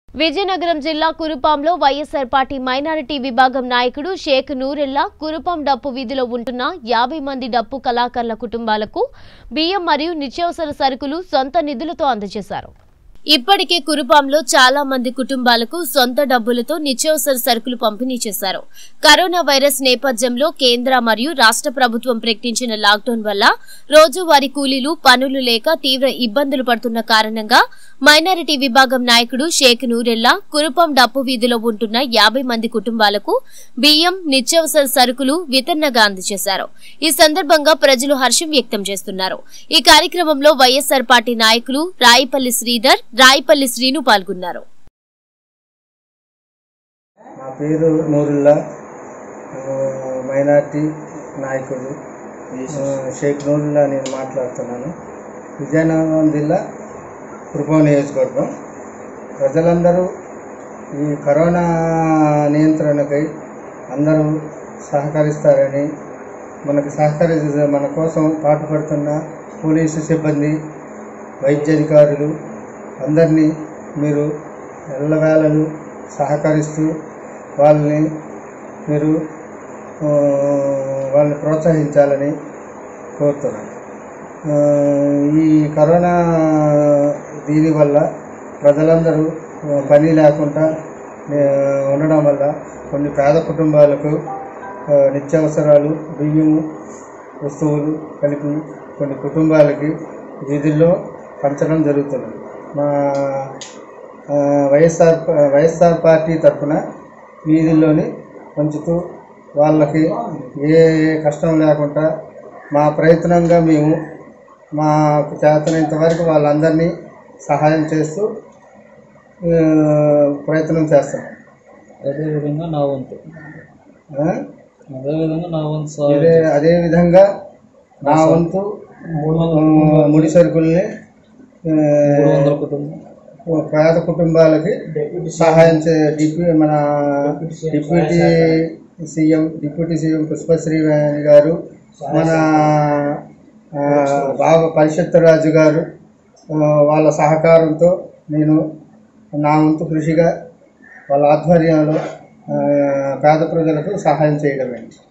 విజయనగరం జిల్లా కురుపాంలో YSR party minority విభాగం నాయకుడు షేక్ నూరెల్లా కురుపాం డప్పు వీధిలో ఉంటున్న యాభై మంది డప్పు కళాకారుల కుటుంబాలకు బియ్యం మరియు నిత్యావసర సరుకులు సొంత నిధులతో అందజేశారు ఇప్పటికే కురుపాంలో చాలా మంది కుటుంబాలకు సొంత డబ్బులతో నిత్యావసర సరుకులు పంపిణీ చేశారు కరోనా వైరస్ నేపథ్యంలో కేంద్ర మరియు రాష్ట్ర ప్రభుత్వం ప్రకటించిన లాక్డౌన్ వల్ల రోజువారీ కూలీలు పనులు లేక తీవ్ర ఇబ్బందులు పడుతున్న కారణంగా మైనారిటీ విభాగం నాయకుడు షేక్ నూరెల్లా కురుపాం డప్పు వీధిలో ఉంటున్న యాభై మంది కుటుంబాలకు బియ్యం నిత్యావసర సరుకులు వితరణగా అందజేశారు ఈ సందర్భంగా ప్రజలు హర్షం వ్యక్తం చేస్తున్నారు ఈ కార్యక్రమంలో వైఎస్ఆర్ పార్టీ నాయకులు రాయిపల్లి శ్రీధర్ రాయిపల్లి శ్రీను పాల్గొన్నారు నా పేరు నూరుల్లా ఆ, మైనార్టీ నాయకుడు ఆ, షేక్ నూరుల్లా నేను మాట్లాడుతున్నాను విజయనగరం జిల్లా కృపం నియోజకవర్గం ప్రజలందరూ ఈ కరోనా నియంత్రణకై అందరూ సహకరిస్తారని మనకు సహకరి మన కోసం పాటుపడుతున్న పోలీసు సిబ్బంది వైద్యాధికారులు అందరినీ మీరు ఎల్లవేళలు సహకరిస్తూ వాళ్ళని మీరు ఆ, వాళ్ళని ప్రోత్సహించాలని కోరుతున్నాను ఆ, ఈ కరోనా దీనివల్ల ప్రజలందరూ ఆ, పని లేకుండా ఆ, ఉండడం వల్ల కొన్ని పేద కుటుంబాలకు ఆ, నిత్యావసరాలు బియ్యము వస్తువులు కలిపి కొన్ని కుటుంబాలకి వీధుల్లో పంచడం జరుగుతున్నది మా ఆ, వైఎస్ఆర్ వైఎస్ఆర్ పార్టీ తరఫున వీధుల్లోని పంచుతూ వాళ్ళకి ఏ కష్టం లేకుండా మా ప్రయత్నంగా మేము మాకు చేతనంత వరకు వాళ్ళందరినీ సహాయం చేస్తూ ఆ, ప్రయత్నం చేస్తాం అదేవిధంగా నా వంతు ఆ? అదేవిధంగా నా వంతు సహాయం ఇదే అదే విధంగా నా వంతు మూడు ఆ, వందల ముడి సరుకుల్ని ఆ, మూడు వందల కుటుంబం పేద కుటుంబాలకి సహాయం చే డిప్యూ మన deputy CM deputy CM Pushpasree Vani గారు మన ఆ, బాబా పరిషత్ రాజు గారు ఆ, వాళ్ళ సహకారంతో నేను నా వంతు కృషిగా వాళ్ళ ఆధ్వర్యంలో ఆ, పేద ప్రజలకు సహాయం చేయడమే